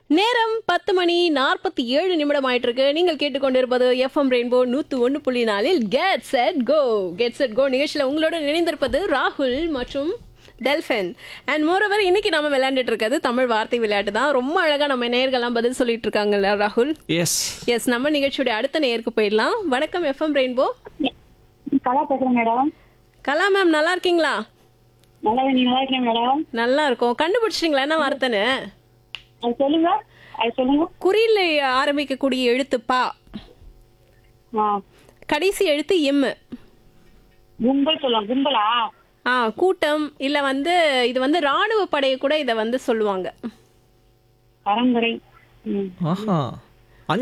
நேரம் பத்து மணி நாற்பத்தி ஏழு நிமிடம் ஆயிட்டு இருக்கு நீங்கள் கேட்டுக்கொண்டிருப்பது எஃப்எம் ரெயின்போ நூத்து ஒன்று புள்ளி நாலில் get set go get set go நிகழ்ச்சியில் உங்களோட இணைந்திருப்பது ராகுல் மற்றும் டெல்ஃபின் அண்ட் மோரோவர் இன்னைக்கு நம்ம விளையாண்டுட்டு இருக்கிறது தமிழ் வார்த்தை விளையாட்டு தான் ரொம்ப அழகா நம்ம நேயர்கள்லாம் பதில் சொல்லிட்டு இருக்காங்கல்ல ராகுல் எஸ் எஸ் நம்ம நிகழ்ச்சியோட அடுத்த நேயருக்கு போயிடலாம் வணக்கம் எஃப்எம் ரெயின்போ கலா பேசுறேன் மேடம் கலா மேம் நல்லா இருக்கீங்களா நல்லா நீங்க நல்லா இருக்கீங்க மேடம் நல்லா இருக்கும் கண்டுபிடிச்சிங்களா என்ன வார்த்தைன்னு அது சொல்லுங்க அது சொல்லுங்க குறியில் ஆரம்பிக்கக்கூடிய எழுத்து பா ஆ கடைசி எழுத்து எம்மு கும்பல் சொல்லுவாங்க கும்பலா ஆ கூட்டம் இல்ல வந்து இது வந்து ராணுவ படையை கூட இதை வந்து சொல்லுவாங்க பரம்பரை ம் ஆஹா